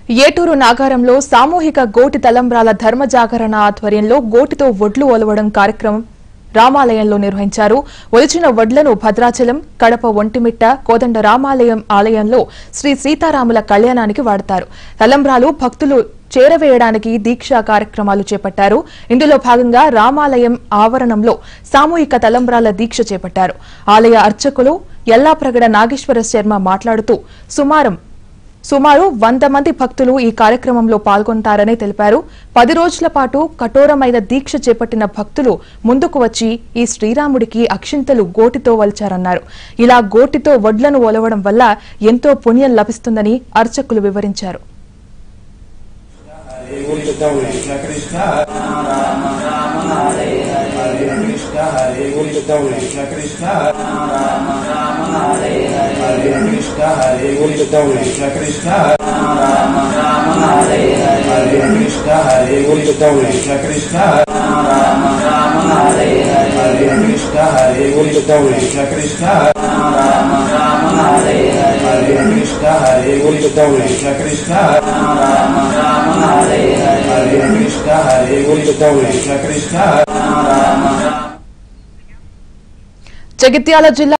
ఏటూరు నాగారంలో సామూహిక గోటి తలంబ్రాల ధర్మ జాగరణ ఆధ్వర్యంలో గోటితో వడ్లు ఒలవడం కార్యక్రమం రామాలయంలో నిర్వహించారు ఒలిచిన వడ్లను భద్రాచలం కడప ఒంటిమిట్ట కోదండ రామాలయం ఆలయంలో శ్రీ సీతారాముల కళ్యాణానికి వాడతారు తలంబ్రాలు భక్తులు చేరవేయడానికి దీక్షా కార్యక్రమాలు చేపట్టారు ఇందులో భాగంగా రామాలయం ఆవరణంలో సామూహిక తలంబ్రాల దీక్ష చేపట్టారు ఆలయ అర్చకులు ఎల్లాప్రగడ నాగేశ్వర శర్మ మాట్లాడుతూ సుమారం సుమారు వంద మంది భక్తులు ఈ కార్యక్రమంలో పాల్గొంటారని తెలిపారు పది రోజుల పాటు కఠోరమైన దీక్ష చేపట్టిన భక్తులు ముందుకు వచ్చి ఈ శ్రీరాముడికి అక్షింతలు గోటితో వలిచారన్నారు ఇలా గోటితో వడ్లను ఒలవడం వల్ల ఎంతో పుణ్యం లభిస్తుందని అర్చకులు వివరించారు కృష్ణ కృష్ణ హరే కృష్ణ హరే కృష్ణ కృష్ణ హరే కృష్ణ హరే కృష్ణ కృష్ణ హరే కృష్ణ హరే కృష్ణ కృష్ణ హరే కృష్ణ హరే కృష్ణ కృష్ణ హరే కృష్ణ హరే కృష్ణ కృష్ణ హరే కృష్ణ హరే కృష్ణ కృష్ణ జగిత్యాల జిల్లా